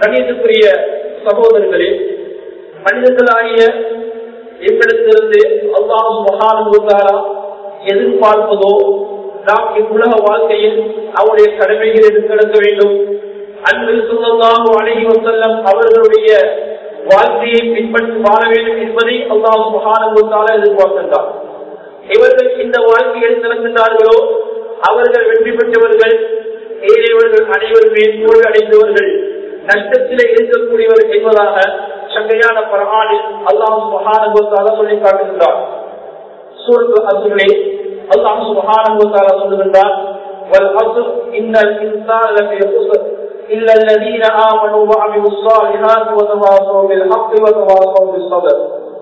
கணிதத்துக்குரிய சகோதரர்களே மனிதர்களாகிய எங்களிடத்திலிருந்து அல்லாஹ் மகானுத்தாரா எதிர்பார்ப்பதோ நாம் இவ்வுலக வாழ்க்கையில் அவருடைய கடமைகளை எடுத்து வேண்டும் அன்பில் சொல்லலாம் அழகி வசல்லம் அவர்களுடைய வாழ்க்கையை பின்பற்றி வாழ வேண்டும் என்பதை அல்லாஹ் மகானுத்தாரா எதிர்பார்க்கின்றார் இவர்கள் இந்த வாழ்க்கையை திறக்கின்றார்களோ அவர்கள் வெற்றி பெற்றவர்கள் ஏழையவர்கள் அனைவருமே தோல்வி அடைந்தவர்கள் நஷ்டத்திலே இருக்கக்கூடியவர்கள் என்பதாக சங்கையான பரமானில் அல்லாஹ் சுபஹானகுவத்தால சொல்லி காட்டுகின்றார் சூரத்து அசுலே அல்லாஹ் சுபஹானகுவத்தால சொல்லுகின்றார் والعصر إن الإنسان لفي خسر إلا الذين آمنوا وعملوا الصالحات وتواصوا بالحق وتواصوا بالصبر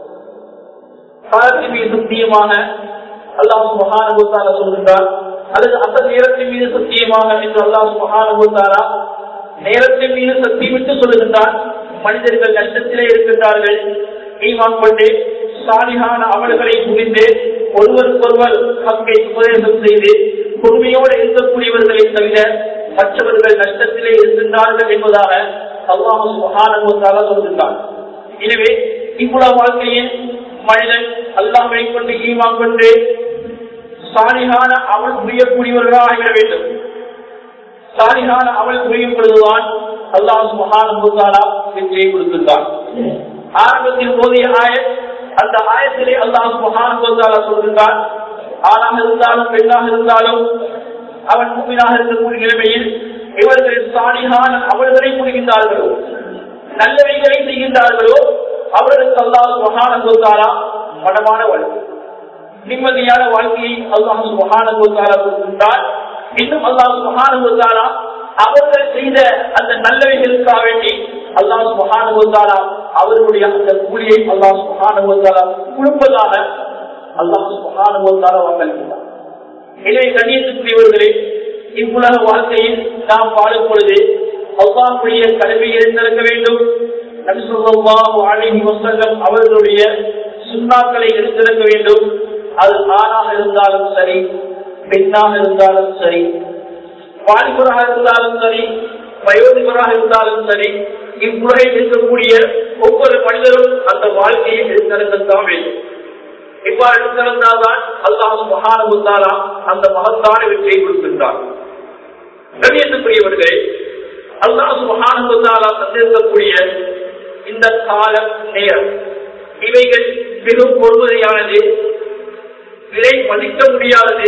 காலத்தின் மீது சத்தியமாக அல்லாஹ் சுபஹானகுவத்தால சொல்கின்றார் அல்லது அசல் நேரத்தின் மீது சத்தியமாக என்று அல்லாஹ் சுபஹானகுவத்தாரா நேரத்தின் மீது சத்தியமிட்டு சொல்லுகின்றார் மனிதர்கள் நஷ்டத்திலே இருக்கின்றார்கள் ஈமான் கொண்டு சாலிகான அமல்களை புரிந்து ஒருவருக்கொருவர் ஹக்கை உபதேசம் செய்து பொறுமையோடு இருக்கக்கூடியவர்களை தவிர மற்றவர்கள் நஷ்டத்திலே இருக்கின்றார்கள் என்பதாக அல்லாஹ் சுகானத்தால சொல்கின்றார் எனவே இவ்வளவு வாழ்க்கையில் மனிதன் அல்லாமை கொண்டு ஈமான் கொண்டு சாலிகான அமல் புரியக்கூடியவர்களாக ஆகிட வேண்டும் சாலிகான அமல் புரியும் பொழுதுதான் அல்லாஹ் சுகானா வெற்றியை கொடுக்கின்றான் ஆரம்பத்தில் போதிய ஆய அந்த ஆயத்திலே அல்லாஹ் சுகானா சொல்கின்றான் ஆணாக இருந்தாலும் பெண்ணாக இருந்தாலும் அவன் மூமினாக இருக்கக்கூடிய நிலைமையில் இவர்கள் சாலிகான அமல்களை புரிகின்றார்களோ நல்லவைகளை செய்கின்றார்களோ அவர்களுக்கு அல்லாஹ் சுகானா மனமான வாழ்க்கை நிம்மதியான வாழ்க்கையை அல்லாஹ் சுகானா கொடுக்கின்றார் இன்னும் அல்லாஹ் சுகானா அவர்கள் செய்த அந்த நல்லவைகளுக்காக வேண்டி அல்லாஹ் சுகானுவத்தாலா அவர்களுடைய அந்த கூலியை அல்லாஹ் சுகானுவத்தாலா கொடுப்பதாக அல்லாஹ் சுகானுவத்தாலா வாக்களிக்கிறார் எனவே கண்ணியத்துக்குரியவர்களே இவ்வுலக வாழ்க்கையில் நாம் வாழும் பொழுது அல்லாஹுடைய கடமையை எடுத்திருக்க வேண்டும் நபிசுல்லாஹு அழகி வசல்லம் அவர்களுடைய சுண்ணாக்களை எடுத்திருக்க வேண்டும் அது ஆணாக இருந்தாலும் சரி பெண்ணாக இருந்தாலும் சரி வாலிபராக இருந்தாலும் சரி வயோதிபராக இருந்தாலும் சரி இவ்வுலகில் இருக்கக்கூடிய ஒவ்வொரு மனிதரும் அந்த வாழ்க்கையை எடுத்திருக்கத்தான் வேண்டும் இவ்வாறு எடுத்திருந்தால்தான் அல்லாஹ் மகானகுந்தாலா அந்த மகத்தான வெற்றியை கொடுக்கின்றார் கண்ணியத்துக்குரியவர்களே அல்லாஹ் மகானகுந்தாலா தந்திருக்கக்கூடிய இந்த காலம் நேரம் இவைகள் மிகவும் பொறுமதியானது விலை மதிக்க முடியாதது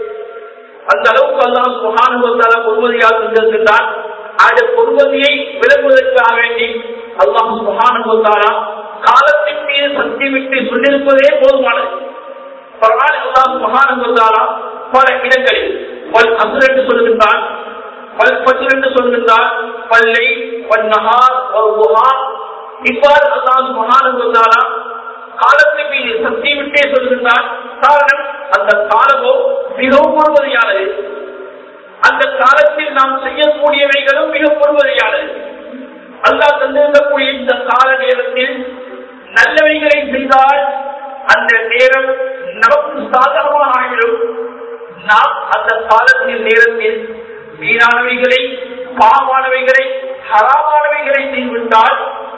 அந்த அளவுக்கு அல்லாம் சுகானுபவத்தால பொறுமதியாக தந்திருக்கின்றான் அந்த பொறுமதியை விளங்குவதற்காக வேண்டி அல்லாம் சுகானுபவத்தாலா காலத்தின் மீது சக்தி விட்டு சொல்லியிருப்பதே போதுமானது பரவாயில்ல அல்லாம் சுகானுபவத்தாலா பல இடங்களில் பல் அசுர் என்று சொல்கின்றான் பல் பசுர் என்று சொல்கின்றான் பல்லை பன்னஹார் ஒரு குஹா இவ்வாறு அல்லாம் சுகானுபவத்தாலா காலத்தின் மீது சக்தி விட்டே சொல்கின்றான் காரணம் அந்த காலமோ மிகவும் பொறுமதியானது அந்த காலத்தில் நாம் செய்யக்கூடியவைகளும் மிக பொறுமதியானது அல்லா தந்திருக்கக்கூடிய இந்த கால நேரத்தில் நல்லவைகளை செய்தால் அந்த நேரம் நமக்கு சாதகமாக ஆகிடும் நாம் அந்த காலத்தில் நேரத்தில் வீணானவைகளை பாவமானவைகளை ஹராமானவைகளை செய்துவிட்டால்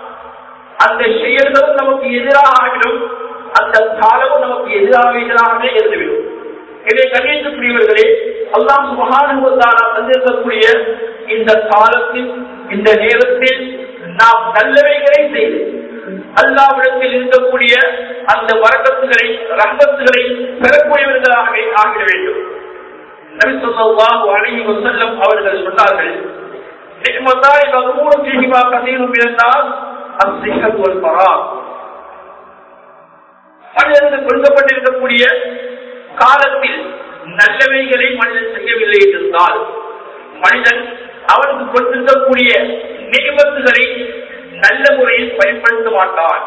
அந்த செயல்களும் நமக்கு எதிராக ஆகிடும் அந்த காலமும் நமக்கு எதிரானவைகளாகவே இருந்துவிடும் இதை கண்ணியத்துக்குரியவர்களே அல்லாம் சுகானுவத்தாலா தந்திருக்கக்கூடிய இந்த காலத்தில் இந்த நேரத்தில் நாம் நல்லவைகளை செய்து அல்லாவிடத்தில் இருக்கக்கூடிய அந்த வரக்கத்துகளை ரகத்துகளை பெறக்கூடியவர்களாகவே ஆகிட வேண்டும் நபிசல்லாஹு அழகி வசல்லம் அவர்கள் சொன்னார்கள் நிகமத்தாய் மகமூலம் செய்கிமா கசீரும் இருந்தால் அசிகத் ஒரு பரா மனிதனுக்கு கொடுக்கப்பட்டிருக்கக்கூடிய காலத்தில் நல்லவைகளை மனிதன் செய்யவில்லை என்றால் மனிதன் அவனுக்கு கொடுத்திருக்கக்கூடிய நியமத்துகளை நல்ல முறையில் பயன்படுத்த மாட்டான்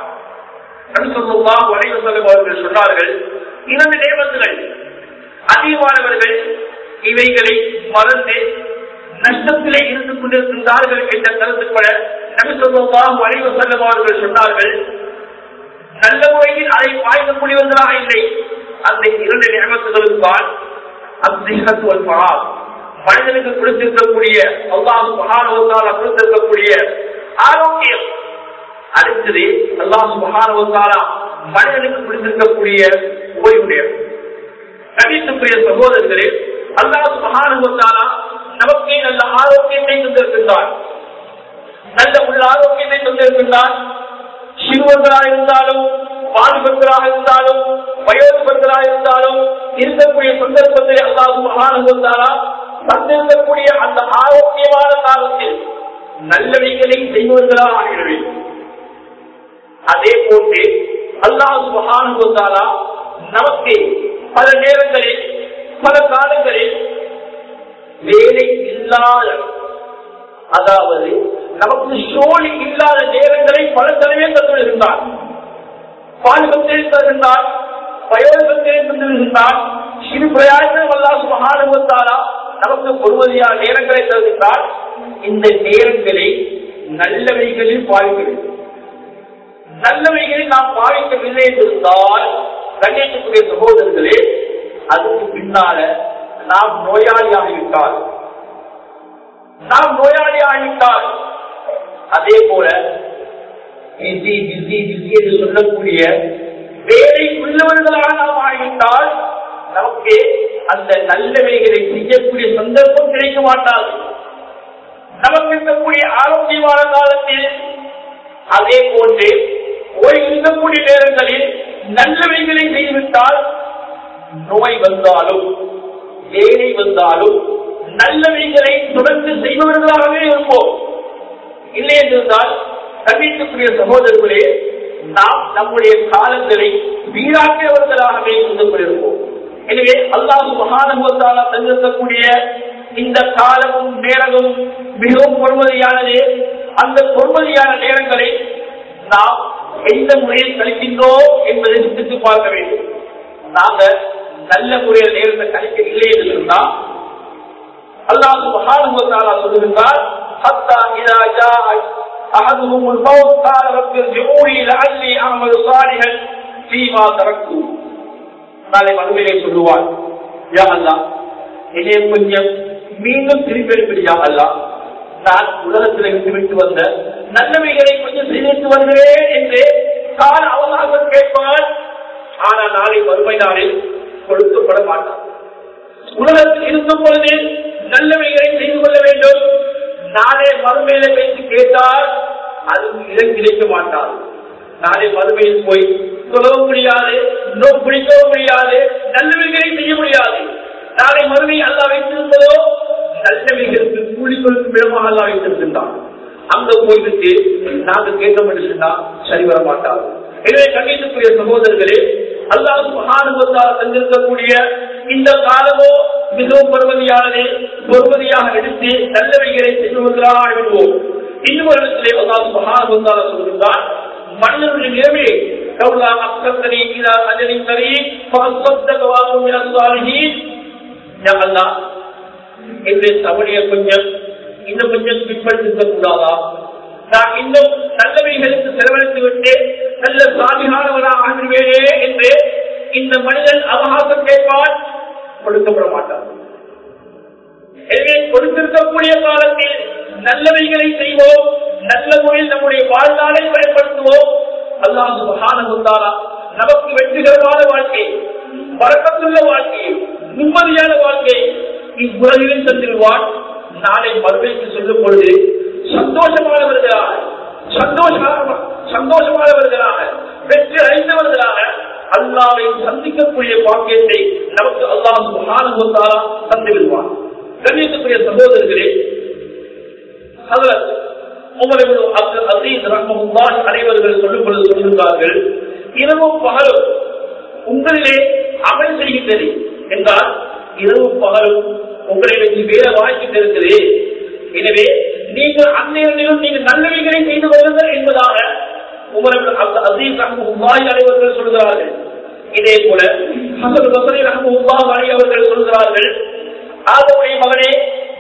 அவர்கள் சொன்னார்கள் இரண்டு நியமத்துகள் அதிகமானவர்கள் இவைகளை மறந்து நஷ்டத்திலே இருந்து கொண்டிருக்கின்றார்கள் என்ற கருத்துப்பட நபி சொல்லாஹு அலைவ செல்லும் அவர்கள் சொன்னார்கள் நல்ல முறையில் அதை பாய்க்கக்கூடியவர்களாக இல்லை அந்த இரண்டு நியமத்துகளுக்கால் மனிதனுக்கு கொடுத்திருக்கக்கூடிய அல்லாஹு மகானவத்தால் கொடுத்திருக்கக்கூடிய ஆரோக்கியம் அடுத்தது அல்லாஹ் சுபகாரவத்தாரா மனிதனுக்கு கொடுத்திருக்கக்கூடிய ஓய்வுடைய கணித்துக்குரிய சகோதரர்களே அல்லாஹ் சுபகாரவத்தாரா நமக்கு நல்ல ஆரோக்கியத்தை தந்திருக்கின்றார் நல்ல உள்ள ஆரோக்கியத்தை தந்திருக்கின்றார் சிறுவர்களாக இருந்தாலும் வாலிபர்களாக இருந்தாலும் வயோதிபர்களாக இருந்தாலும் இருக்கக்கூடிய சந்தர்ப்பத்தில் அல்லாஹ் மகானந்தாரா தந்திருக்கக்கூடிய அந்த ஆரோக்கியமான காலத்தில் நல்லவைகளை செய்வர்களாக ஆகிட வேண்டும் அதே போன்று அல்லாஹ் மகானந்தாரா நமக்கு பல நேரங்களில் பல காலங்களில் வேலை இல்லாத அதாவது நமக்கு சோழி இல்லாத நேரங்களை பல தடவை தந்துவிடுகின்றார் பாலிபத்தில் தருகின்றார் வயோதிபத்தில் தந்துவிடுகின்றார் சிறு பிரயாசம் அல்லா சுமகானுவத்தாரா நமக்கு பொறுமதியான நேரங்களை தருகின்றார் இந்த நேரங்களை நல்லவைகளில் பாவிக்கிறது நல்லவைகளில் நாம் பாவிக்கவில்லை என்றிருந்தால் கண்ணியத்துக்குரிய சகோதரர்களே அதுக்கு பின்னால நாம் நோயாளியாகிவிட்டால் நாம் நோயாளி ஆகிவிட்டால் அதே போல பிஸி பிஸி பிஸி என்று சொல்லக்கூடிய வேலை உள்ளவர்களாக நாம் ஆகிவிட்டால் நமக்கு அந்த நல்லவைகளை செய்யக்கூடிய சந்தர்ப்பம் கிடைக்க மாட்டாது நமக்கு இருக்கக்கூடிய ஆரோக்கியமான காலத்தில் அதே போன்று ஓய்வு இருக்கக்கூடிய நேரங்களில் நல்லவைகளை செய்துவிட்டால் நோய் வந்தாலும் வேலை வந்தாலும் நல்லவைகளை தொடர்ந்து செய்பவர்களாகவே இருப்போம் இல்லை என்றிருந்தால் கண்டிக்கக்கூடிய சகோதரர்களே நாம் நம்முடைய காலங்களை வீணாக்கியவர்களாகவே இருந்து கொண்டிருப்போம் எனவே அல்லாஹு மகானுவத்தாலா தந்திருக்கக்கூடிய இந்த காலமும் நேரமும் மிகவும் பொறுமதியானது அந்த பொறுமதியான நேரங்களை நாம் எந்த முறையில் கழிக்கின்றோம் என்பதை சிந்தித்து பார்க்க வேண்டும் நாங்க நல்ல முறையில் நேரத்தை கழிக்க இல்லை என்று சொன்னால் அல்லாஹ் சுபஹானஹு சொல்லுகின்றார் حتى إذا جاء أحدهم الموت قال رب ارجعوني لعلي أعمل صالحا فيما تركت நாளை மறுமையிலே சொல்லுவார் யா அல்லா என்னை கொஞ்சம் மீண்டும் திருப்பி அனுப்பிடியா அல்லா நான் உலகத்தில் விட்டு விட்டு வந்த நல்லவைகளை கொஞ்சம் செய்து வருகிறேன் என்று கால அவகாசம் கேட்பான் ஆனால் நாளை வறுமை நாளில் கொடுக்கப்பட மாட்டான் உலகத்தில் இருக்கும் பொழுது நல்லவைகளை செய்து கொள்ள வேண்டும் நாளை மறுமையில பேசி கேட்டால் அது இடம் கிடைக்க மாட்டார் நாளை மறுமையில் போய் சொல்லவும் முடியாது இன்னும் பிடிக்கவும் முடியாது நல்லவைகளை செய்ய முடியாது நாளை மறுமை அல்லா வைத்திருந்ததோ நல்லவைகளுக்கு கூலி கொடுக்கும் இடமாக அல்லா வைத்திருக்கின்றான் அங்க போய்விட்டு நாங்கள் கேட்க சொன்னா சரி வர மாட்டார் எனவே கண்டித்துக்குரிய சகோதரர்களே அல்லாஹ் மகானுபத்தால் தந்திருக்கக்கூடிய இந்த காலமோ மிகவும் பொறுமதியானது பொறுமதியாக எடுத்து நல்லவைகளை செய்வர்களாக விடுவோம் இன்னும் ஒரு இடத்திலே அல்லாஹ் மகானுபத்தால சொல்கின்றான் மனிதனுடைய நிலைமை கவுலா அக்கத்தனி இதா அஜனி சரி பகவத்தகவாகும் அல்லாஹ் என்னுடைய தவணைய கொஞ்சம் இன்னும் கொஞ்சம் பின்பற்றிருக்க கூடாதா நான் இன்னும் நல்லவைகளுக்கு செலவழித்து விட்டு நல்ல சாதிகானவராக ஆகிடுவேனே என்று இந்த மனிதன் அவகாசம் கேட்பான் கொடுக்கப்பட மாட்டார் எனவே கொடுத்திருக்கக்கூடிய காலத்தில் நல்லவைகளை செய்வோம் நல்ல முறையில் நம்முடைய வாழ்நாளை பயன்படுத்துவோம் அல்லாஹ் சுபஹானஹு நமக்கு வெற்றிகரமான வாழ்க்கை வரக்கத்துள்ள வாழ்க்கை நிம்மதியான வாழ்க்கை இவ்வுலகிலும் தந்திருவான் நாளை மறுமைக்கு சொல்லும் பொழுது சந்தோஷமானவர்களாக சந்தோஷமான சந்தோஷமானவர்களாக வெற்றி அடைந்தவர்களாக அல்லாவை சந்திக்கக்கூடிய பாக்கியத்தை நமக்கு அல்லாஹ் சுகானுபவத்தாரா தந்து விடுவார் கண்ணியத்துக்குரிய சகோதரர்களே அதில் உங்களை அப்துல் அசீஸ் ரஹ்மஹுல்லாஹ் அனைவர்கள் சொல்லும் பொழுது சொல்லுகிறார்கள் இரவும் பகலும் உங்களிலே அமல் செய்கின்றது என்றால் இரவும் பகலும் உங்களை வச்சு வேலை வாய்ப்பு இருக்குது எனவே நீங்கள் அந்நேரத்திலும் நீங்கள் நல்லவைகளை செய்து கொள்ளுங்கள் என்பதாக உமரது அசீஸ் ரஹ்மஹுல்லாஹ் அனைவர்கள் சொல்கிறார்கள் இதே போல ஹசன் பசரி ரஹ்மஹுல்லாஹ் அலி அவர்கள் சொல்கிறார்கள் ஆதமுடைய மகனே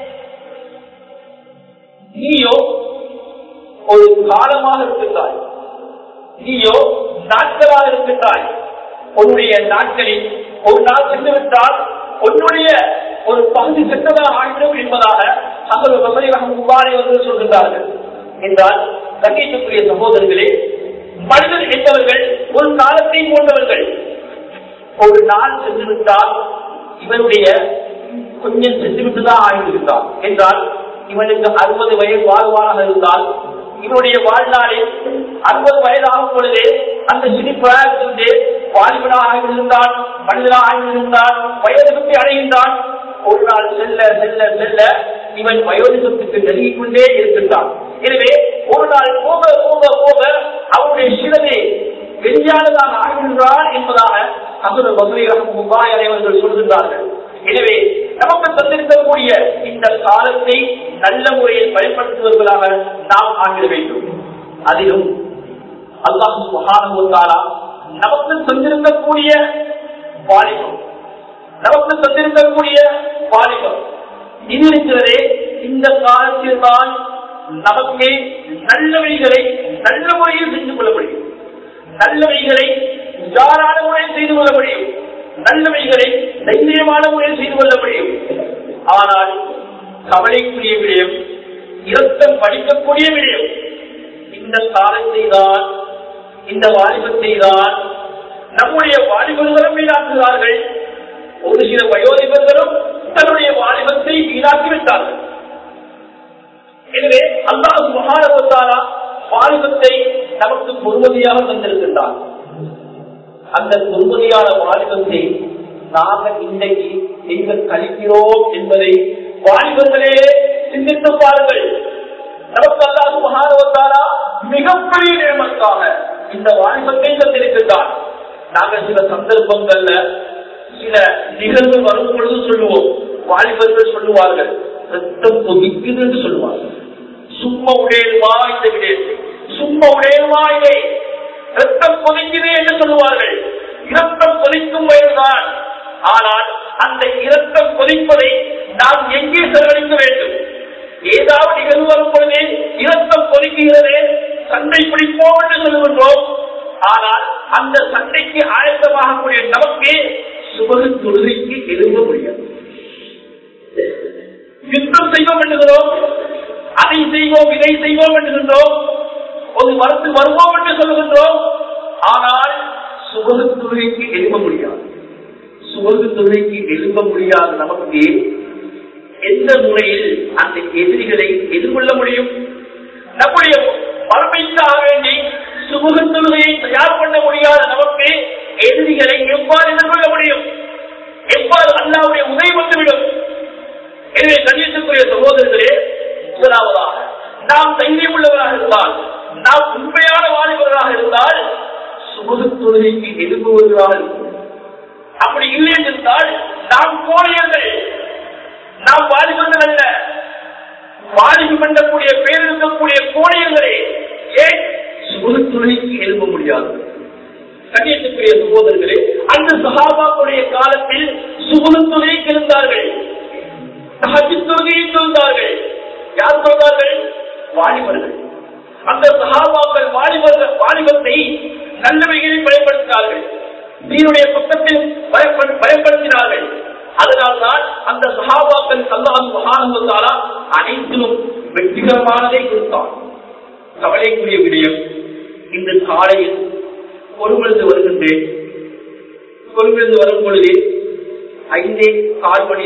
நீயோ ஒரு காலமாக இருக்கின்றாய் நீயோ நாட்களாக இருக்கின்றாய் உன்னுடைய நாட்களில் ஒரு நாள் சென்று விட்டால் உன்னுடைய ஒரு பகுதி சென்றதாக ஆகிடும் என்பதாக அசல் வசதி அவர்கள் சொல்கின்றார்கள் என்றால் கண்ணியத்துக்குரிய சகோதரர்களே மனிதன் என்பவர்கள் ஒரு காலத்தை போன்றவர்கள் ஒரு நாள் சென்று விட்டால் இவனுடைய கொஞ்சம் சென்று விட்டுதான் ஆகிவிட்டார் என்றால் இவனுக்கு அறுபது வயது வாழ்வானாக இருந்தால் இவனுடைய வாழ்நாளில் அறுபது வயதாகும் பொழுதே அந்த சிரிப்பு வாலிபனாக இருந்தான் மனிதனாக இருந்தான் வயதுக்கு அடைகின்றான் ஒரு நாள் செல்ல செல்ல செல்ல இவன் வயோதிகத்துக்கு நெருங்கிக் கொண்டே இருக்கின்றான் எனவே ஒரு நாள் போக போக போக அவனுடைய சிறமே வெளியானதாக ஆகின்றான் என்பதாக அசுர மதுரை அனைவர்கள் சொல்கின்றார்கள் எனவே நமக்கு தந்திருக்கக்கூடிய இந்த காலத்தை நல்ல முறையில் பயன்படுத்துவர்களாக நாம் ஆகிட வேண்டும் அதிலும் அல்லாஹு மகானுவத்தாலா நமக்கு தந்திருக்கக்கூடிய வாலிபம் நமக்கு தந்திருக்கக்கூடிய வாலிபம் இது இருக்கிறதே இந்த காலத்தில் தான் நமக்கு நல்லவைகளை நல்ல முறையில் செஞ்சு கொள்ள முடியும் நல்லவைகளை உதாரான முறையில் செய்து கொள்ள முடியும் நல்லவைகளை தைரியமான முறையில் செய்து கொள்ள முடியும் ஆனால் கவலைக்குரிய விடயம் இரத்தம் படிக்கக்கூடிய விடயம் இந்த காலத்தை தான் இந்த வாலிபத்தை தான் நம்முடைய வாலிபர்களும் வீணாக்குகிறார்கள் ஒரு சில வயோதிபர்களும் தன்னுடைய வாலிபத்தை வீணாக்கி விட்டார்கள் எனவே அல்லாஹ் மகாரவத்தாரா வாலிபத்தை நமக்கு பொறுமதியாக தந்திருக்கின்றார் அந்த பொறுமதியான வாலிபத்தை நாங்கள் இன்றைக்கு எங்க கழிக்கிறோம் என்பதை வாலிபர்களே சிந்தித்து பாருங்கள் நமக்கு அல்லாஹ் மகாரவத்தாரா மிகப்பெரிய நேமக்காக இந்த வாலிபத்தை தந்திருக்கின்றார் நாங்கள் சில சந்தர்ப்பங்கள்ல சில நிகழ்வு வரும் பொழுது சொல்லுவோம் வாலிபர்கள் சொல்லுவார்கள் ரத்தம் கொதிக்குது என்று சொல்லுவார்கள் சும்மா உடையல்வா இந்த விடயத்தை சும்மா உடையல்வா இதை ரத்தம் கொதிக்குது என்று சொல்லுவார்கள் இரத்தம் கொதிக்கும் வயதுதான் ஆனால் அந்த இரத்தம் கொதிப்பதை நாம் எங்கே செலவழிக்க வேண்டும் ஏதாவது நிகழ்வு வரும் பொழுது இரத்தம் கொதிக்கிறது சண்டை பிடிப்போம் என்று சொல்லுகின்றோம் ஆனால் அந்த சண்டைக்கு ஆயத்தமாகக்கூடிய நமக்கு சுபகு தொழுகைக்கு எழுத முடியாது யுத்தம் செய்வோம் என்கிறோம் அதை செய்வோம் இதை செய்வோம் என்கின்றோம் ஒரு மருந்து வருவோம் என்று சொல்லுகின்றோம் ஆனால் சுபகு தொழுகைக்கு எழுத முடியாது சுபகு தொழுகைக்கு எழுத முடியாத நமக்கு எந்த முறையில் அந்த எதிரிகளை எதிர்கொள்ள முடியும் நம்முடைய மறுமைக்காக வேண்டி சுமுக தொழுகையை தயார் பண்ண முடியாத நமக்கு எதிரிகளை எவ்வாறு எதிர்கொள்ள முடியும் எவ்வாறு அல்லாவுடைய உதவி வந்துவிடும் எனவே கண்ணியத்துக்குரிய சகோதரர்களே முதலாவதாக நாம் தைரியம் உள்ளவராக இருந்தால் நாம் உண்மையான வாலிபர்களாக இருந்தால் சுமுக தொழுகைக்கு எதிர்ப்புவர்களாக இருக்கும் அப்படி இல்லை என்றால் நாம் கோழியர்கள் நாம் வாலிபர்கள் அல்ல வாலிபம் பண்ணக்கூடிய பேர் இருக்கக்கூடிய கோழியங்களே ஏன் சுகத்துறைக்கு எழுத முடியாது கண்ணியத்துக்குரிய சகோதரர்களே அந்த சகாபாக்களுடைய காலத்தில் சுகுணத்துறைக்கு இருந்தார்கள் தொழுகையில் சொல்ந்தார்கள் யார் சொல்றார்கள் வாலிபர்கள் அந்த சகாபாக்கள் வாலிபர்கள் வாலிபத்தை நல்லவைகளில் பயன்படுத்தினார்கள் நீருடைய பக்கத்தில் பயன்படுத்தினார்கள் அதனால்தான் அந்த சகாபாக்கள் சல்லாஹ் மகானந்தாலா அனைத்திலும் வெற்றிகரமானதை கொடுத்தான் கவலைக்குரிய விடயம் இந்த காலையில் பொறுமிருந்து வருகின்றேன் பொறுமிருந்து வரும் பொழுது ஐந்தே கால் மணி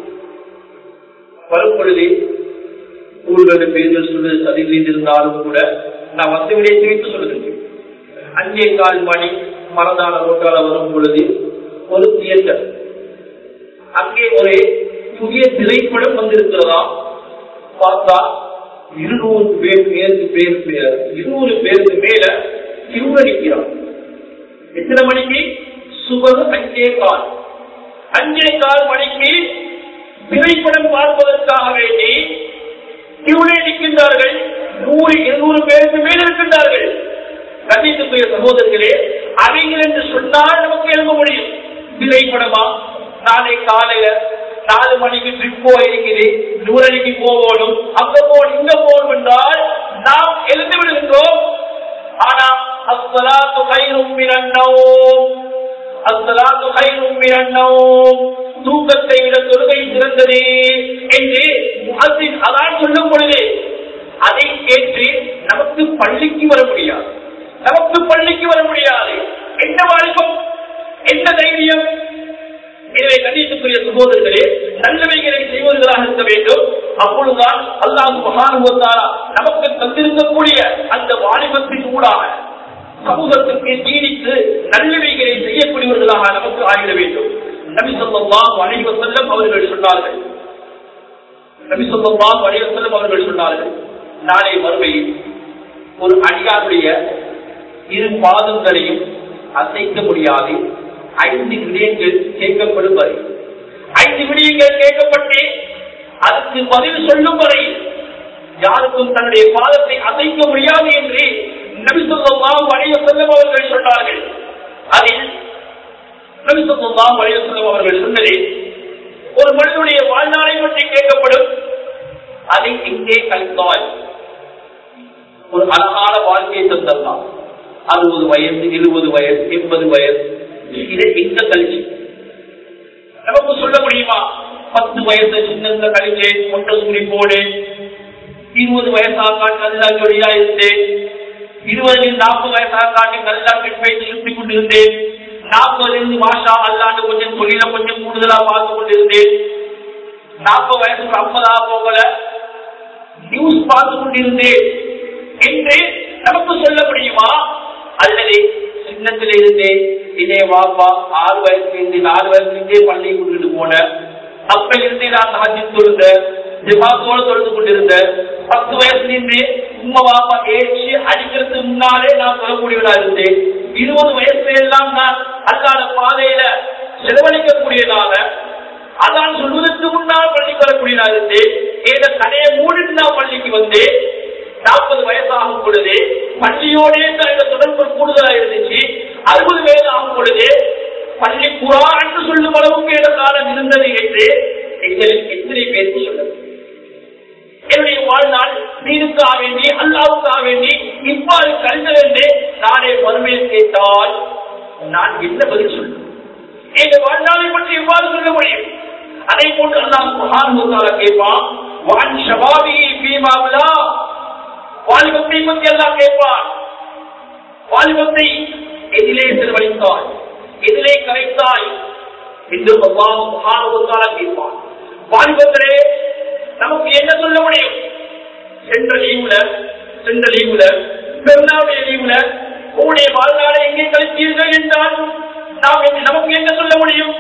வரும் பொழுது ஊர்கள் பேர்கள் சொல்வது சதிவிழிந்திருந்தாலும் கூட நான் வந்து விடயத்தை சொல்லுகின்றேன் அஞ்சே கால் மணி மரதான ரோட்டால வரும் பொழுது ஒரு தியேட்டர் அங்கே ஒரு புதிய திரைப்படம் வந்திருக்கிறதா பார்த்தா இருநூறு பேர் பேருக்கு பேர் இருநூறு பேருக்கு மேல திருவடிக்கிறார் எத்தனை மணிக்கு சுபது அஞ்சே கால் அஞ்சே கால் மணிக்கு திரைப்படம் பார்ப்பதற்காக வேண்டி திருவிழை நிற்கின்றார்கள் நூறு இருநூறு பேருக்கு மேல் இருக்கின்றார்கள் கண்டித்துக்குரிய சகோதரர்களே அவங்க என்று சொன்னால் நமக்கு எழுத முடியும் திரைப்படமா நாளை காலையில நாலு மணிக்கு ட்ரிப் போயிருக்குது நூறடிக்கு போகணும் அங்க போகணும் இங்க போகணும் என்றால் நாம் எழுந்து விடுகின்றோம் ஆனா அஸ்வலாத்து கயிறும் மிரண்டோம் அஸ்வலாத்து கயிறும் மிரண்டோம் தூக்கத்தை விட தொழுகை சிறந்தது என்று முகத்தின் அதான் சொல்லும் பொழுது அதை கேட்டு நமக்கு பள்ளிக்கு வர முடியாது நமக்கு பள்ளிக்கு வர முடியாது என்ன வாழ்க்கம் என்ன தைரியம் எனவே கண்டித்துக்குரிய சகோதரர்களே நல்லவைகளை செய்வர்களாக இருக்க வேண்டும் அப்பொழுதுதான் அல்லாஹ் மகானுவத்தாரா நமக்கு தந்திருக்கக்கூடிய அந்த வாலிபத்தின் ஊடாக சமூகத்திற்கு ஜீவித்து நல்லவைகளை செய்யக்கூடியவர்களாக நமக்கு ஆகிட வேண்டும் நபி சொல்லலாம் வணிக செல்லம் அவர்கள் சொன்னார்கள் நபி சொல்லலாம் வணிக செல்லம் அவர்கள் சொன்னார்கள் நாளை மறுமையில் ஒரு அடியாருடைய இரு பாதங்களையும் அசைக்க முடியாது ஐந்து விடயங்கள் கேட்கப்படும் வரை ஐந்து விடயங்கள் கேட்கப்பட்டு அதற்கு பதில் சொல்லும் வரை யாருக்கும் தன்னுடைய பாதத்தை அசைக்க முடியாது என்று நபி சொல்லலாம் வணிக செல்லம் அவர்கள் சொன்னார்கள் அதில் நபி சொல்லலாம் வணிக செல்லம் அவர்கள் சொன்னதே ஒரு மனிதனுடைய வாழ்நாளை பற்றி கேட்கப்படும் அதை எங்கே கழித்தாய் ஒரு அழகான வாழ்க்கையை தந்தல்லாம் அறுபது வயசு இருபது வயசு எண்பது வயசு இதை எங்க கழிச்சு நமக்கு சொல்ல முடியுமா பத்து வயசு சின்ன கழிச்சேன் மொட்டை சுடி போனேன் இருபது வயசாக காட்டி நல்லா ஜொலியா இருந்தேன் இருபதுல நாற்பது வயசாக காட்டி நல்லா பின்பற்றி சுத்தி கொண்டிருந்தேன் நாற்பதுல இருந்து மாஷா அல்லாண்டு கொஞ்சம் தொழில கொஞ்சம் கூடுதலா பார்த்து கொண்டிருந்தேன் நாற்பது வயசுக்கு ஐம்பதா போகல நியூஸ் பார்த்து கொண்டிருந்தேன் என்று நமக்கு சொல்ல முடியுமா அல்லது சின்னத்தில இருந்தே இதே வாப்பா ஆறு வயசுல இருந்து நாலு வயசுல இருந்தே பள்ளியை கொண்டுட்டு போன அப்ப இருந்தே நான் சாட்சி தொழுந்த ஜிமாத்தோட தொழுது கொண்டிருந்த பத்து வயசுல இருந்து உண்மை வாப்பா ஏற்றி அடிக்கிறதுக்கு முன்னாலே நான் சொல்லக்கூடியவனா இருந்தேன் இருபது வயசுல எல்லாம் நான் அல்லாத பாதையில செலவழிக்கக்கூடியதாக அதான் சொல்வதற்கு முன்னால் பள்ளிக்கு வரக்கூடியதா இருந்தேன் ஏத கடையை மூடிட்டு நான் பள்ளிக்கு வந்தேன் நாற்பது வயசாகும் பொழுது பள்ளியோடே தன்னுடைய தொடர்பு கூடுதலா இருந்துச்சு அறுபது வயது ஆகும் பொழுது பள்ளி குரா என்று சொல்லும் அளவுக்கு ஏத காலம் இருந்தது என்று எங்களில் எத்தனை பேருக்கு சொல்லுது என்னுடைய வாழ்நாள் நீருக்காக வேண்டி அல்லாவுக்காக வேண்டி இவ்வாறு கழிந்தது என்று நானே வறுமையில் கேட்டால் நான் என்ன பதில் சொல்லுவேன் எங்க வாழ்நாளை பற்றி எவ்வாறு சொல்ல முடியும் அதை போன்று அல்லாஹ் குஹான் முத்தால கேட்பான் வான் ஷபாபி பீமாவிலா வாலிபத்தை பற்றி எல்லாம் கேட்பான் வாலிபத்தை எதிலே செலவழித்தாய் எதிலே கரைத்தாய் என்று அல்லாஹ் குஹான் முத்தால கேட்பான் வாலிபத்திலே நமக்கு என்ன சொல்ல முடியும் சென்ற லீவுல சென்ற லீவுல பெருநாளுடைய லீவுல உங்களுடைய வாழ்நாளை எங்கே கழித்தீர்கள் என்றால் நாம் என்ன- நமக்கு என்ன சொல்ல முடியும்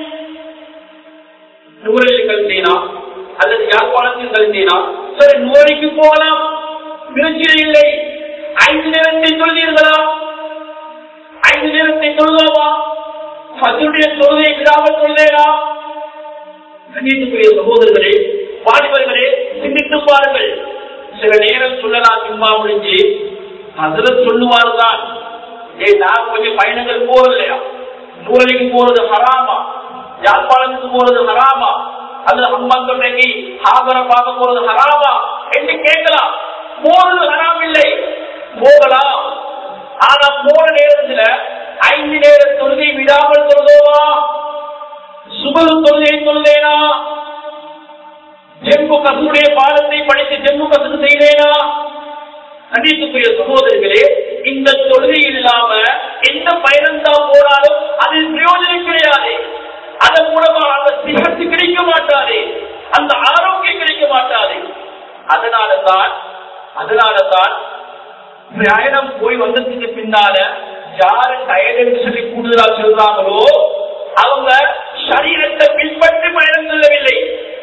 நூறில் கழித்தேனா அல்லது யாழ்ப்பாணத்தில் கழித்தேனா சரி நூறைக்கு போகலாம் பிரச்சனை இல்லை ஐந்து நேரத்தை சொல்வீர்களா ஐந்து நேரத்தை சொல்லுவோமா பசுடைய தொழுதை விடாமல் சொல்லேனா கண்ணியத்துக்குரிய சகோதரர்களே வாலிபர்களே சிந்தித்து பாருங்கள் சில நேரம் சொல்லலாம் சும்மா முடிஞ்சு அதுல சொல்லுவாருதான் ஏய் நான் கொஞ்சம் பயணங்கள் போறது இல்லையா நூலைக்கு போறது ஹராமா யாழ்ப்பாணத்துக்கு போறது ஹராமா அது அம்மாந்தொன்னைக்கு ஆபர பார்க்க போறது ஹராமா என்று கேட்கலாம் போறது ஹராம் இல்லை போகலாம் ஆனா போற நேரத்துல ஐந்து நேர தொழுகை விடாமல் தொழுதோமா சுபது தொழுகை தொழுதேனா ஜெம்பு கசுடைய பாடத்தை படித்து ஜெம்பு கசு செய்தேனா கண்டித்துக்குரிய சகோதரர்களே இந்த தொழுகை இல்லாம எந்த பயணம் தான் போனாலும் அதில் பிரயோஜனம் கிடையாது அதன் மூலமா அந்த சிகத்து கிடைக்க மாட்டாது அந்த ஆரோக்கியம் கிடைக்க மாட்டாது அதனால தான் அதனால தான் பிரயாணம் போய் வந்ததுக்கு பின்னால யாரு டயர்டுன்னு சொல்லி கூடுதலா சொல்றாங்களோ அவங்க சரீரத்தை பின்பற்றி பயணம் செல்லவில்லை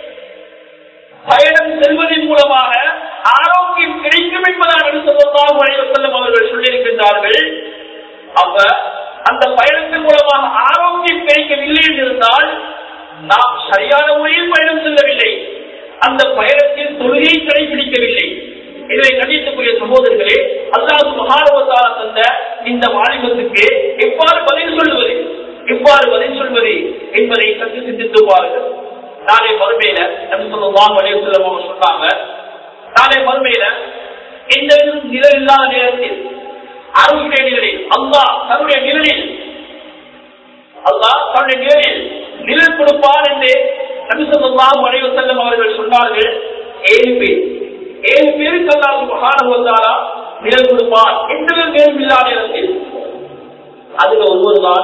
பயணம் செல்வதன் மூலமாக ஆரோக்கியம் கிடைக்கும் என்பதாக சொல்லலாம் செல்லும் அவர்கள் சொல்லியிருக்கின்றார்கள் அப்ப அந்த பயணத்தின் மூலமாக ஆரோக்கியம் கிடைக்கவில்லை என்றிருந்தால் நாம் சரியான முறையில் பயணம் செல்லவில்லை அந்த பயணத்தில் தொழுகை கடைபிடிக்கவில்லை இதை கண்டித்துக்குரிய சகோதரர்களே அல்லாஹ் மகாரவத்தால தந்த இந்த வாலிபத்துக்கு எவ்வாறு பதில் சொல்லுவது எவ்வாறு பதில் சொல்வது என்பதை சற்று சிந்தித்து பாருங்கள் நாளை மறுமையில நம்ம சொல்லுவாங்க வழியில் செல்லவங்க சொன்னாங்க நாளை மறுமையில எந்த நிழல் இல்லாத நேரத்தில் அருளுடைய நிழலில் அல்லாஹ் தன்னுடைய நிழலில் அல்லாஹ் தன்னுடைய நிழலில் நிழல் கொடுப்பார் என்று நபி ஸல்லல்லாஹு அலைஹி வஸல்லம் அவர்கள் சொன்னார்கள் ஏழு பேர் ஏழு பேருக்கு அல்லாஹ் சுப்ஹானஹு வ தஆலா நிழல் கொடுப்பான் எந்த நேரம் இல்லாத நேரத்தில் அதுல ஒருவர்தான்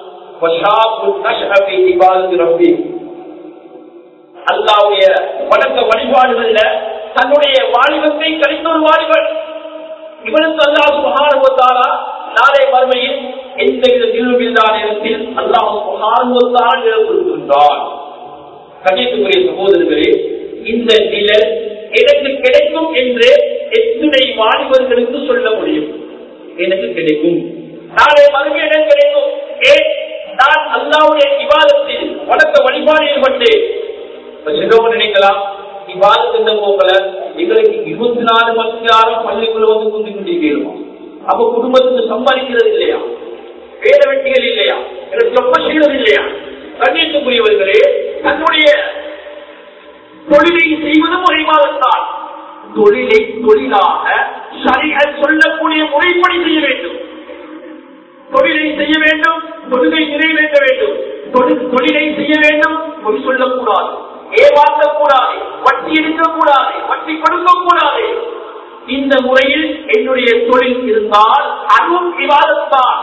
அல்லாவுடைய வணக்க வழிபாடுகள்ல தன்னுடைய வாலிபத்தை கழித்த ஒரு வாலிபன் இவனுக்கு அல்லா சுகானுவத்தாலா நாளை மறுமையில் எந்த வித நிறுவில்லா நேரத்தில் அல்லாஹ் சுகானுவத்தால் நிலப்படுத்துகின்றான் கணியத்துக்குரிய சகோதரர்களே இந்த நிழல் எனக்கு கிடைக்கும் என்று எத்தனை வாலிபர்களுக்கு சொல்ல முடியும் எனக்கு கிடைக்கும் நாளை மறுமை எனக்கு கிடைக்கும் ஏன் நான் அல்லாவுடைய விவாதத்தில் வழக்க வழிபாடு ஈடுபட்டேன் சிலவங்க நினைக்கலாம் இவ்வாறு இந்த போகல எங்களுக்கு இருபத்தி நாலு மணி நேரம் பள்ளிக்குள்ள வந்து குந்தி கொண்டிருக்கிறோம் அப்ப குடும்பத்துக்கு சம்பாதிக்கிறது இல்லையா வேத வெட்டிகள் இல்லையா எனக்கு ரொம்ப செய்வது இல்லையா கண்ணியத்துக்குரியவர்களே தன்னுடைய தொழிலை செய்வதும் முறைவாகத்தான் தொழிலை தொழிலாக சரியாக சொல்லக்கூடிய முறைப்படி செய்ய வேண்டும் தொழிலை செய்ய வேண்டும் தொழிலை நிறைவேற்ற வேண்டும் தொழிலை செய்ய வேண்டும் பொய் சொல்லக்கூடாது ஏமாற்றக்கூடாது வட்டி எடுக்கக்கூடாது வட்டி கொடுக்கக்கூடாது இந்த முறையில் என்னுடைய தொழில் இருந்தால் அதுவும் விவாதத்தான்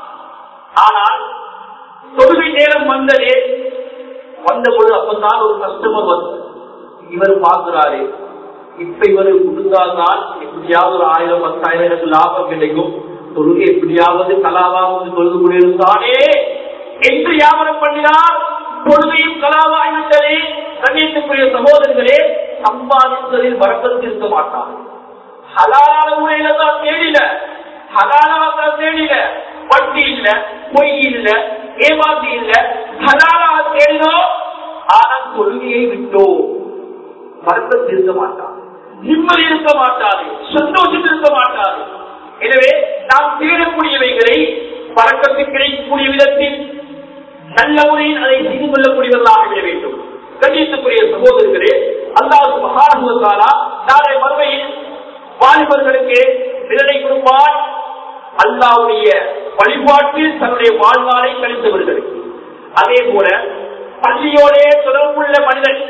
ஆனால் தொழுகை நேரம் வந்ததே வந்த பொழுது அப்பதான் ஒரு கஸ்டமர் வந்து இவர் பார்க்கிறாரு இப்ப இவரு கொடுத்தால்தான் எப்படியாவது ஒரு ஆயிரம் பத்தாயிரம் எனக்கு லாபம் கிடைக்கும் தொழுகை எப்படியாவது கலாவாவது தொழுது கொண்டிருந்தானே என்று வியாபாரம் பண்ணினார் தொழுகையும் கலாவாய்விட்டதே கண்ணியத்துக்குரிய சகோதரர்களே சம்பாதித்ததில் வரக்கத்து இருக்க மாட்டார் ஹலாலான முறையில தான் தேடில ஹலாலாக தான் தேடில வட்டி இல்ல பொய் இல்ல ஏமாத்தி இல்ல ஹலாலாக தேடினோம் ஆனால் தொழுகையை விட்டோம் வருத்தம் இருக்க மாட்டார் நிம்மதி இருக்க மாட்டாது சந்தோஷம் இருக்க மாட்டாது எனவே நாம் தேடக்கூடியவைகளை பழக்கத்தில் கிடைக்கக்கூடிய விதத்தில் நல்ல முறையில் அதை செய்து கொள்ளக்கூடியவர்களாக விட வேண்டும் கண்ணியத்துக்குரிய சகோதரர்களே அல்லாஹ் மகானுவத்தாலா நாளை மறுமையில் வாலிபர்களுக்கு நிழலை கொடுப்பார் அல்லாவுடைய வழிபாட்டில் தன்னுடைய வாழ்நாளை கழித்தவர்களுக்கு அதே போல பள்ளியோடே தொடர்புள்ள மனிதன்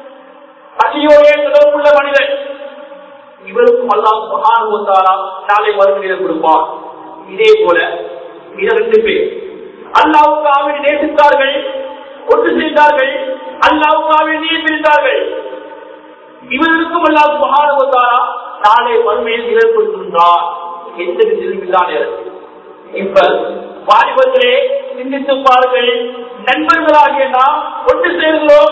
பள்ளியோடே தொடர்புள்ள மனிதன் இவருக்கும் அல்லாஹ் மகானுவத்தாலா நாளை மறுமையில கொடுப்பார் இதே போல இரண்டு பேர் அல்லாவுக்காக நேசித்தார்கள் ஒன்று செய்தார்கள் அல்லாவுக்காக நீர் பிரித்தார்கள் இவருக்கும் அல்லாஹ் மகானுவத்தாரா நாளை வறுமையில் நிலைப்படுத்துகின்றார் எந்த விதமில்லா நேரத்தில் இப்ப வாலிபர்களே சிந்தித்து பாருங்கள் நண்பர்களாகிய நாம் ஒன்று சேர்கிறோம்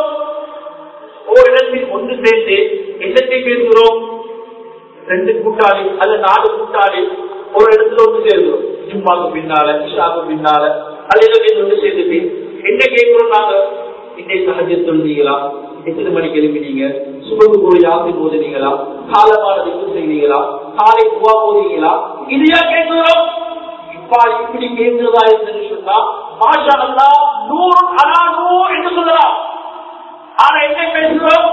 ஓரிடத்தில் ஒன்று சேர்ந்து என்னத்தை பேசுகிறோம் ரெண்டு கூட்டாளி அல்ல நாலு கூட்டாளி ஒரு இடத்துல ஒன்று சேர்க்கிறோம் ஜும்மாக்கு பின்னால இஷாக்கு பின்னால அல்லது ஒன்று சேர்ந்துட்டு என்ன கேட்கிறோம் நாங்க இன்னைக்கு சகஜ சொல்றீங்களா எத்தனை மணிக்கு எழுப்பினீங்க சுபகு போய் யாத்தி போதுனீங்களா காலமான விட்டு செய்வீங்களா காலை துவா போதீங்களா இதையா கேட்கிறோம் இப்பா இப்படி கேட்கிறதா என்று சொன்னா மாஷா அல்லா நூறு அலா நூறு என்று சொல்லலாம் ஆனா என்ன பேசுகிறோம்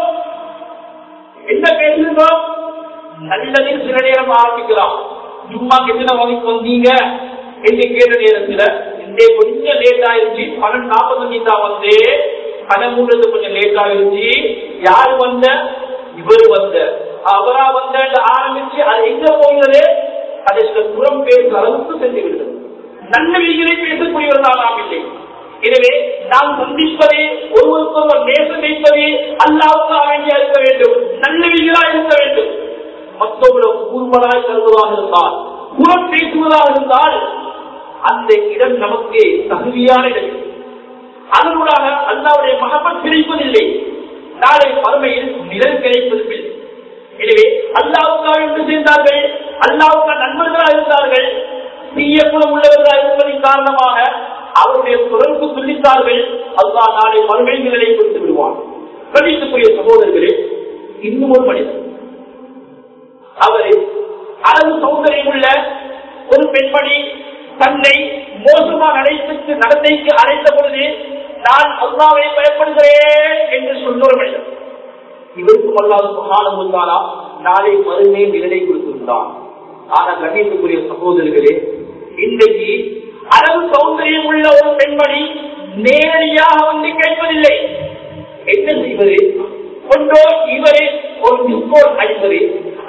என்ன பேசுகிறோம் நல்லதில் சில நேரம் ஆரம்பிக்கலாம் சும்மா எத்தனை வகைக்கு வந்தீங்க என்று கேட்ட நேரத்துல இந்த கொஞ்சம் லேட் ஆயிருச்சு பன்னெண்டு நாற்பத்தஞ்சு தான் வந்து கணமுன்றது கொஞ்சம் லேட் ஆயிருச்சு யாரு வந்த இவர் வந்த அவரா வந்த ஆரம்பிச்சு அது எங்க போகிறது அதை சில புறம் பேசுற அளவுக்கு சென்று விடுகிறது நன்மைகளை பேசக்கூடியவர்கள் நாம் இல்லை எனவே நாம் சந்திப்பதே ஒருவருக்கொருவர் நேசம் வைப்பதே அல்லாவுக்காக வேண்டியா இருக்க வேண்டும் நல்லவிகளா இருக்க வேண்டும் மற்றவர்கள கூர்வலாய் கருதுவதாக இருந்தால் புறம் பேசுவதாக இருந்தால் அந்த இடம் நமக்கு தகுதியான இடம் அதனூடாக அல்லாவுடைய மகப்பத் கிடைப்பதில்லை நாளை மறுமையில் நிழல் கிடைப்பதும் இல்லை எனவே அல்லாவுக்காக என்று சேர்ந்தார்கள் அல்லாவுக்காக நண்பர்களாக இருந்தார்கள் தீய குணம் உள்ளவர்களாக இருப்பதன் காரணமாக அவருடைய தொடர்பு சொல்லித்தார்கள் அல்லா நாளை மறுமை நிலை கொடுத்து விடுவார் கணித்துக்குரிய சகோதரர்களே இன்னும் ஒரு மனிதர் அவரு அளவு சௌந்தரியம் உள்ள ஒரு பெண்மணி தன்னை மோசமாக அழைத்து நடத்தைக்கு அழைத்த பொழுது நான் அல்லாவை பயப்படுகிறேன் என்று சொன்ன ஒரு மனிதர் இவருக்கும் அல்லாத சுகானம் வந்தாரா நாளை மறுமை நிலை கொடுத்திருந்தார் ஆனா கண்ணியத்துக்குரிய சகோதரர்களே இன்றைக்கு அளவு சௌந்தரியம் உள்ள ஒரு பெண்மணி நேரடியாக வந்து கேட்பதில்லை என்ன செய்வது ஒன்றோ இவரே ஒரு மிஸ்கோல் அடிப்பது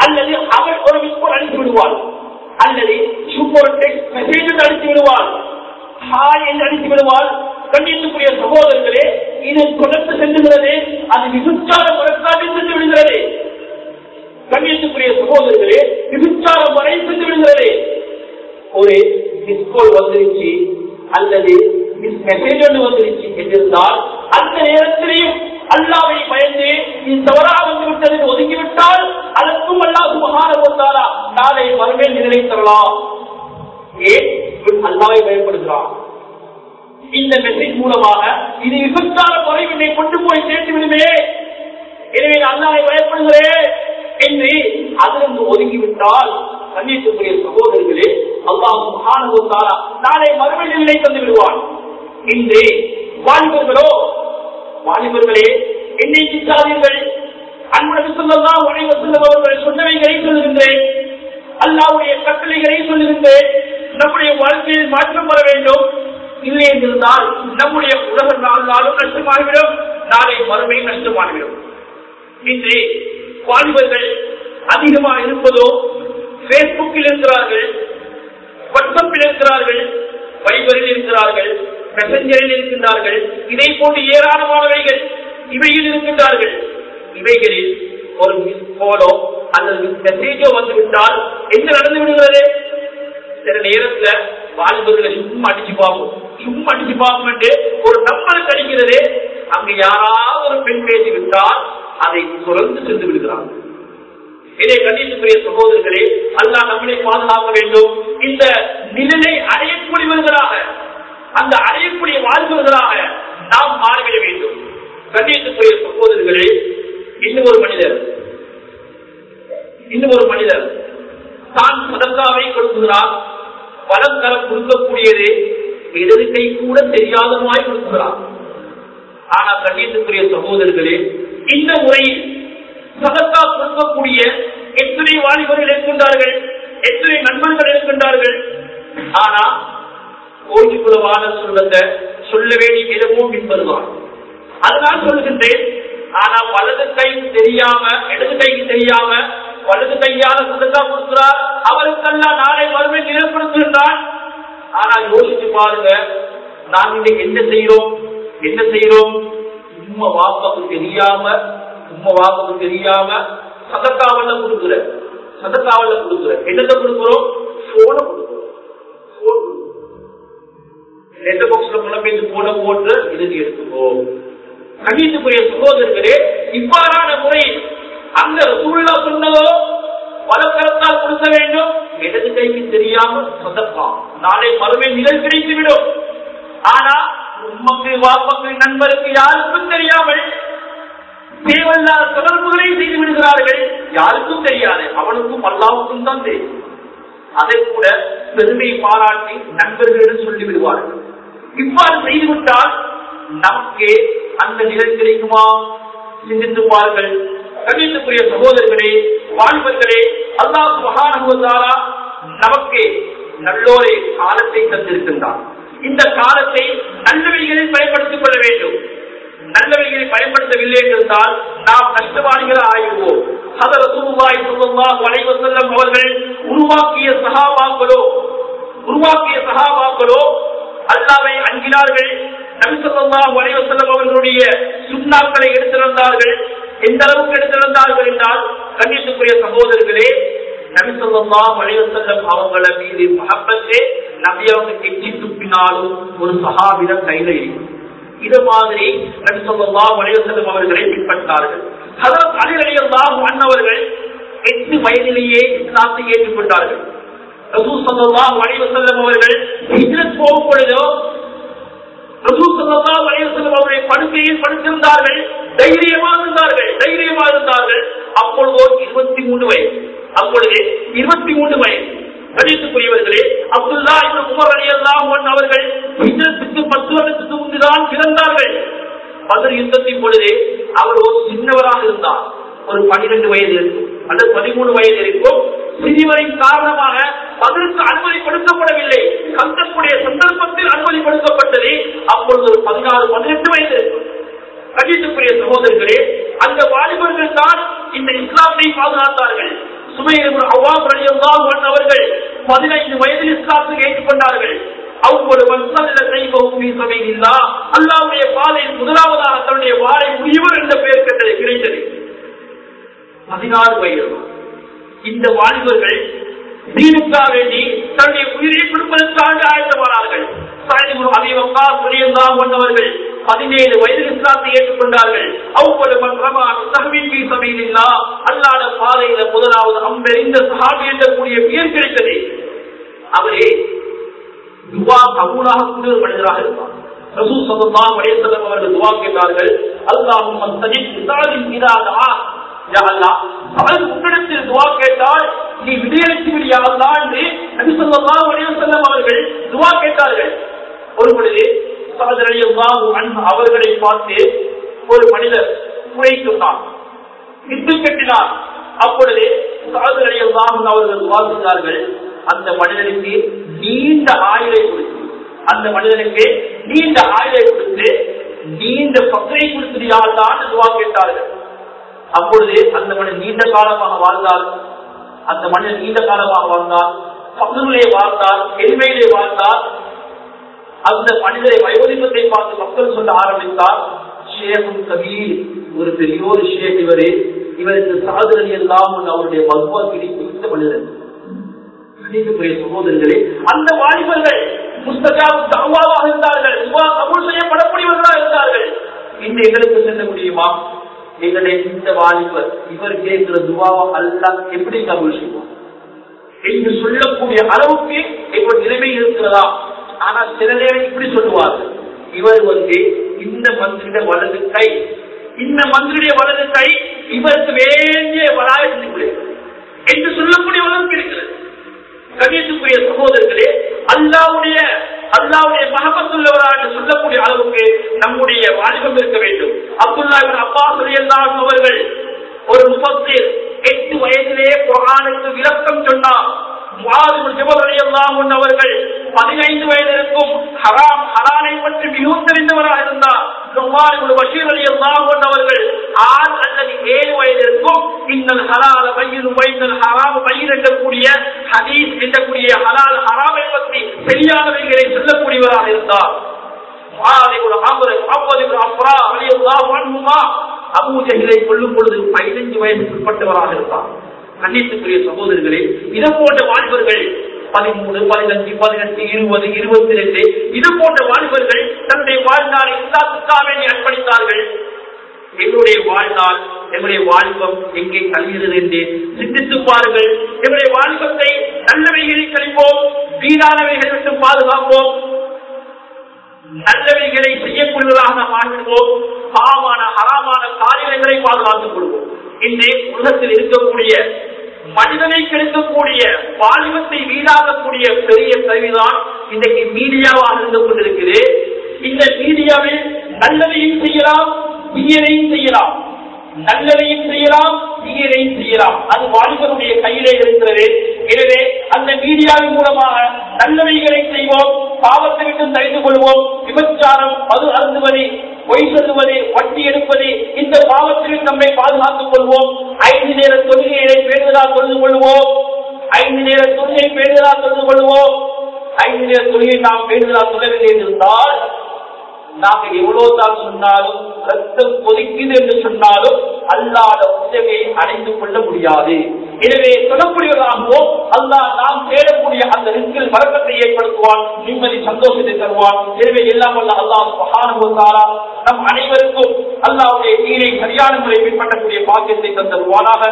அல்லது அவள் ஒரு மிஸ்கோல் அனுப்பி விடுவாள் அல்லது சும்மா ஒரு டெக்ஸ்ட் மெசேஜ் அனுப்பி விடுவாள் ஹாய் என்று அனுப்பி விடுவாள் கண்டித்துக்குரிய சகோதரர்களே இது தொடர்ந்து செல்லுகிறது அது விபச்சார முறைக்காட்டி சென்று விடுகிறது கண்ணியத்துக்குரிய சகோதரர்களே விபச்சாரம் வரை சென்று விடுகிறது ஒரு மிஸ்கோல் வந்துருச்சு அல்லது மெசேஜ் ஒன்று வந்துருச்சு என்றிருந்தால் அந்த நேரத்திலையும் அல்லாவை பயந்து இது தவறாக வந்து விட்டது என்று ஒதுக்கிவிட்டால் அதற்கும் அல்லாஹ் மகான கொண்டாரா நாளை மறுமை நிலை தரலாம் ஏன் இவன் அல்லாவை பயன்படுகிறான் இந்த மெசேஜ் மூலமாக இது விபச்சார முறை என்னை கொண்டு போய் சேர்த்து விடுமே எனவே நான் அல்லாவை பயப்படுகிறேன் என்று அதிலிருந்து ஒதுக்கிவிட்டால் கண்ணியத்துக்குரிய சகோதரர்களே அல்லாஹ் மகானகுத்தாரா நாளை மறுமை நிலை தந்து விடுவான் இன்று வாலிபர்களோ வாலிபர்களே என்னை சித்தாதீர்கள் அன்பு சொல்லலாம் உழைவு செல்லும் அவர்கள் சொன்னவைகளை சொல்லுகின்றேன் அல்லாவுடைய கட்டளைகளை சொல்லுகின்றேன் நம்முடைய வாழ்க்கையில் மாற்றம் வர வேண்டும் இல்லை என்றிருந்தால் நம்முடைய உலக நாளும் நஷ்டமாகிவிடும் நாளை மறுமை நஷ்டமாகிவிடும் இன்று வாலிபர்கள் அதிகமாக இருப்பதோ பேஸ்புக்கில் இருக்கிறார்கள் வாட்ஸ்அப்பில் இருக்கிறார்கள் வைபரில் இருக்கிறார்கள் மெசஞ்சரில் இருக்கின்றார்கள் இதை போன்று ஏராளமானவைகள் இவையில் இருக்கின்றார்கள் இவைகளில் ஒரு மிஸ் போலோ அல்லது மெசேஜோ வந்து விட்டால் என்ன நடந்து விடுகிறது சில நேரத்துல வாலிபர்களை சும்மா அடிச்சு பார்ப்போம் சும்மா அடிச்சு பார்ப்போம் என்று ஒரு நம்பர் கிடைக்கிறது அங்க யாராவது ஒரு பெண் பேசி விட்டால் அதை தொடர்ந்து சென்று விடுகிறாங்க இதை கண்டித்துக்குரிய சகோதரர்களே அல்லாஹ் நம்மளை பாதுகாக்க வேண்டும் இந்த நிலையை அடையக்கூடியவர்களாக அந்த அடையக்கூடிய வாழ்வர்களாக நாம் மாறிவிட வேண்டும் கண்டித்துக்குரிய சகோதரர்களே இன்னும் ஒரு மனிதர் இன்னும் ஒரு மனிதர் தான் சதக்காவை கொடுக்குகிறார் பலம் தரம் கொடுக்கக்கூடியது இடது கை கூட தெரியாதமாய் கொடுக்கிறார் ஆனா கண்ணியத்துக்குரிய சகோதரர்களே இந்த முறையில் சதக்கா கொடுக்கக்கூடிய எத்தனை வாலிபர்கள் இருக்கின்றார்கள் எத்தனை நண்பர்கள் இருக்கின்றார்கள் ஆனா கோயிலுக்குள்ளவான சொல்வத சொல்ல வேண்டிய இடமும் பின்பறுவான் அதனால் சொல்லுகின்றேன் ஆனா வலது கை தெரியாம இடது கைக்கு தெரியாம வலது கையால சதக்கா கொடுக்கிறார் அவருக்கெல்லாம் நாளை மறுமை நிலைப்படுத்துகின்றான் ஆனா யோசிச்சு பாருங்க நாம் இன்னைக்கு என்ன செய்யறோம் என்ன செய்யறோம் உண்மை வாப்பாக்கு தெரியாம உண்மை வாப்பாக்கு தெரியாம சதக்காவல்ல கொடுக்குற சதக்காவல்ல கொடுக்குற என்னத்தை கொடுக்குறோம் போன கொடுக்குறோம் போன் ரெண்டு பாக்ஸ்ல குழம்பு போன போட்டு இறுதி எடுத்துக்கோ கணித்துக்குரிய சகோதரர்களே இவ்வாறான முறையில் அந்த சூழ்நிலை சொன்னதோ வலக்கரத்தால் கொடுக்க வேண்டும் இடது கைக்கு தெரியாமல் சொதப்பா நாளை மறுமை நிழல் கிடைத்துவிடும் ஆனா உமக்கு வாப்பக்கு நண்பருக்கு யாருக்கும் தெரியாமல் தேவையில்லாத தொடர்புகளை செய்து விடுகிறார்கள் யாருக்கும் தெரியாது அவனுக்கும் அல்லாவுக்கும் தான் தெரியும் அதை கூட பெருமை பாராட்டி நண்பர்களிடம் சொல்லி விடுவார்கள் இவ்வாறு செய்துவிட்டால் நமக்கு அந்த நிலை கிடைக்குமா சிந்தித்து பாருங்கள் கணித்துக்குரிய சகோதரர்களே வாழ்வர்களே அல்லாஹ் மகானுவதாரா நமக்கு நல்லோரே காலத்தை தந்திருக்கின்றார் இந்த காலத்தை நல்லவைகளில் பயன்படுத்திக் கொள்ள வேண்டும் நல்லவைகளை பயன்படுத்தவில்லை என்றால் நாம் நஷ்டவாதிகள் ஆகிடுவோம் சதரசூவாய் சொல்லுவார் வளைவு செல்லும் அவர்கள் உருவாக்கிய சகாபாக்களோ உருவாக்கிய சகாபாக்களோ அல்லாவை அஞ்சினார்கள் நபிசல்லா வளைவு செல்லும் அவர்களுடைய சுண்ணாக்களை எடுத்திருந்தார்கள் எந்த அளவுக்கு எடுத்திருந்தார்கள் என்றால் கண்ணியத்துக்குரிய சகோதரர்களே நபிசல்லா வளைவு செல்லும் அவங்கள மீது மகப்பத்தே நபி அவங்க கெட்டி துப்பினாலும் ஒரு சகாவிடம் கையில இருக்கும் இது மாதிரி நபிசல்லா வளைவு செல்லும் அவர்களை பின்பற்றார்கள் ஹதரத் அலி அலி அல்லாஹ் அண்ணவர்கள் எட்டு வயதிலேயே இஸ்லாத்தை ஏற்றுக்கொண்டார்கள் ரசூ சல்லா வளைவு செல்லும் அவர்கள் ஹிஜ்ரத் போகும் பொழுதோ ரசூ சல்லா வளைவு செல்லும் அவருடைய படுக்கையில் படுத்திருந்தார்கள் தைரியமா இருந்தார்கள் தைரியமா இருந்தார்கள் அப்பொழுதோ இருபத்தி மூணு வயது அப்பொழுது இருபத்தி மூணு வயது கணித்துக்குரியவர்களே அப்துல்லா இந்த உமர் அலி அல்லாஹ் அவர்கள் ஹிஜ்ரத்துக்கு பத்து வருடத்துக்கு முன்புதான் பிறந்தார்கள் பதில் யுத்தத்தின் பொழுது அவர் ஒரு சின்னவராக இருந்தார் ஒரு பனிரெண்டு வயது இருக்கும் அல்லது பதிமூணு வயது இருக்கும் சிறிவரின் காரணமாக பதிலுக்கு அனுமதி கொடுக்கப்படவில்லை கந்தக்கூடிய சந்தர்ப்பத்தில் அனுமதி கொடுக்கப்பட்டது அப்பொழுது ஒரு பதினாறு பதினெட்டு வயது இருக்கும் கண்டித்துக்குரிய சகோதரர்களே அந்த வாலிபர்கள் தான் இந்த இஸ்லாத்தை பாதுகாத்தார்கள் சுமையில் அவ்வாம் ரலியல்லாஹு அவர்கள் பதினைந்து வயதில் இஸ்லாத்துக்கு ஏற்றுக்கொண்டார்கள் அவ்வளவு வசல்ல செய்வவும் சபையில்லா அல்லாவுடைய பாதையில் முதலாவதாக தன்னுடைய வாழை முனிவர் என்ற பெயர் கண்டது கிடைத்தது பதினாறு வயது இந்த வாலிபர்கள் தீனுக்காக வேண்டி தன்னுடைய உயிரை கொடுப்பதற்காக ஆயத்தமானார்கள் கொண்டவர்கள் பதினேழு வயதில் இஸ்லாத்தை ஏற்றுக்கொண்டார்கள் அவ்வளவு சபையில்லா அல்லாத பாதையில முதலாவது அம்பெறிந்த சஹாபி என்றக்கூடிய பெயர் கிடைத்தது அவரே துவா கபூலாக கூடிய ஒரு மனிதராக இருப்பார் ரசூ சல்லல்லாஹு அலைஹி வஸல்லம் அவர்கள் துவா கேட்டார்கள் அல்லாஹும்ம ஸ்தஜிப் இதாலின் இதாதா யா அல்லாஹ் அவன் உன்னிடத்தில் துவா கேட்டால் நீ விடையளித்து விடியா அல்லாஹ் என்று நபி ஸல்லல்லாஹு அலைஹி வஸல்லம் அவர்கள் துவா கேட்டார்கள் ஒரு பொழுது சஹதர் ரலியல்லாஹு அன்ஹு அவர்களை பார்த்து ஒரு மனிதர் குறை சொன்னார் இட்டு கட்டினார் அப்பொழுது சஹதர் ரலியல்லாஹு அவர்கள் துவா செய்தார்கள் அந்த மனிதனுக்கு நீண்ட ஆயுளை கொடுத்து அந்த மனிதனுக்கு நீண்ட ஆயுளை கொடுத்து நீண்ட பக்கரை கொடுத்து யாழ்தான் துவா கேட்டார்கள் அப்பொழுது அந்த மனிதன் நீண்ட காலமாக வாழ்ந்தார் அந்த மனிதன் நீண்ட காலமாக வாழ்ந்தார் பக்கங்களே வாழ்ந்தார் எளிமையிலே வாழ்ந்தார் அந்த மனிதரை வயோதிபத்தை பார்த்து மக்கள் சொல்ல ஆரம்பித்தார் ஷேகும் கபீர் ஒரு பெரிய ஒரு ஷேக் இவரே இவருக்கு சாதனை எல்லாம் அவருடைய மகுவா கிடைத்த மனிதன் கணிதத்துக்குரிய சகோதரர்களே அந்த வாலிபர்கள் புஸ்தகாவும் தகுவாக இருந்தார்கள் துவா கபூல் செய்யப்படக்கூடியவர்களாக இருந்தார்கள் இந்த எங்களுக்கு செல்ல முடியுமா எங்களுடைய இந்த வாலிபர் இவர் கேட்கிற துவாவை அல்ல எப்படி கபூல் செய்வோம் என்று சொல்லக்கூடிய அளவுக்கு இப்ப நிலைமை இருக்கிறதா ஆனா சில நேரம் இப்படி சொல்லுவார்கள் இவர் வந்து இந்த மந்திரிட வலது கை இந்த மந்திரிடைய வலது கை இவருக்கு வேண்டிய வராய என்று சொல்லக்கூடிய அளவுக்கு இருக்கிறது கணேசுக்குரிய சகோதரர்களே அல்லாவுடைய அல்லாவுடைய மகமத்துள்ளவரா என்று சொல்லக்கூடிய அளவுக்கு நம்முடைய வாலிபம் இருக்க வேண்டும் அப்துல்லா அப்பா சொல்லியல்லாம் அவர்கள் ஒரு முப்பத்தில் எட்டு வயதிலே குரானுக்கு விளக்கம் சொன்னார் அவர்கள் பதினைந்து வயதிற்கும் ஹராம் ஹலானை பற்றி மிகவும் தெரிந்தவராக இருந்தார் பஷீர் அலி அல்லாஹ் அவர்கள் ஆறு அல்லது ஏழு வயதிற்கும் இன்னல் ஹலால பையன் வைந்தல் ஹராம் பையன் என்றக்கூடிய ஹதீஸ் என்றக்கூடிய ஹலால் ஹராமை பற்றி சரியானவைகளை சொல்லக்கூடியவராக இருந்தார் அபூஜைகளை கொள்ளும் பொழுது பதினைஞ்சு வயதுக்கு உட்பட்டவராக இருந்தார் கண்ணியத்துக்குரிய சகோதரர்களே இது போன்ற வாலிபர்கள் பதிமூணு பதினஞ்சு பதினெட்டு இருபது இருபத்தி ரெண்டு இது போன்ற வாலிபர்கள் தன்னுடைய வாழ்நாளை இஸ்லாத்துக்காக வேண்டி அர்ப்பணித்தார்கள் எங்களுடைய வாழ்நாள் எங்களுடைய வாலிபம் எங்கே கழிகிறது என்று சிந்தித்து பாருங்கள் எங்களுடைய வாலிபத்தை நல்லவைகளை கழிப்போம் வீணானவைகளை விட்டு பாதுகாப்போம் நல்லவைகளை செய்யக்கூடியவர்களாக நாம் ஆகிடுவோம் பாவமான ஹராமான காரியங்களை பாதுகாத்துக் கொள்வோம் இன்று உலகத்தில் இருக்கக்கூடிய மனிதனை கெடுக்கக்கூடிய வாலிபத்தை வீணாகக்கூடிய பெரிய கருவிதான் இன்றைக்கு மீடியாவாக இருந்து கொண்டிருக்குது இந்த மீடியாவில் நல்லதையும் செய்யலாம் தீயதையும் செய்யலாம் நல்லதையும் செய்யலாம் தீயதையும் செய்யலாம் அது வாலிபனுடைய கையிலே இருக்கிறது எனவே அந்த மீடியாவின் மூலமாக நல்லவைகளை செய்வோம் பாவத்தை விட்டு தெரிந்து கொள்வோம் விபச்சாரம் மது அருந்துவது பொய் சொல்லுவது வட்டி எடுப்பது இந்த பாவத்திலும் நம்மை பாதுகாத்துக் கொள்வோம் ஐந்து நேர தொழுகைகளை பேணுதலா தொழுது கொள்வோம் ஐந்து நேர தொழுகை பேணுதலா தொழுது கொள்வோம் ஐந்து நேர தொழுகை நாம் பேணுதலா சொல்லவில்லை இருந்தால் நாங்கள் எவ்வளவு தான் சொன்னாலும் ரத்தம் கொதிக்குது என்று சொன்னாலும் அல்லாத உதவியை அடைந்து கொள்ள முடியாது எனவே சொல்லக்கூடியவர்களாகவும் அல்லாஹ் நாம் தேடக்கூடிய அந்த ரிஸ்கில் வழக்கத்தை ஏற்படுத்துவான் நிம்மதி சந்தோஷத்தை தருவான் எனவே எல்லாம் வல்ல அல்லாஹ் மகானுபவத்தாரா நம் அனைவருக்கும் அல்லாவுடைய நீரை சரியான முறை பின்பற்றக்கூடிய பாக்கியத்தை தந்தருவானாக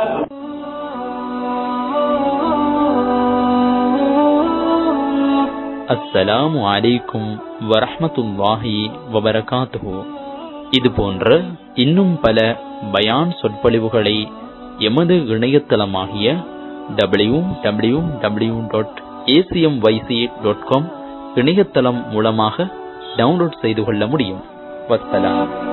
அஸ்ஸலாமு அலைக்கும் வரஹ்மத்துல்லாஹி வபரகாத்துஹு இது போன்ற இன்னும் பல பயான் சொற்பொழிவுகளை எமது இணையதளமாகிய W W W dot ACM YC dot com இணையதளம் மூலமாக டவுன்லோட் செய்து கொள்ள முடியும் வஸ்ஸலாம்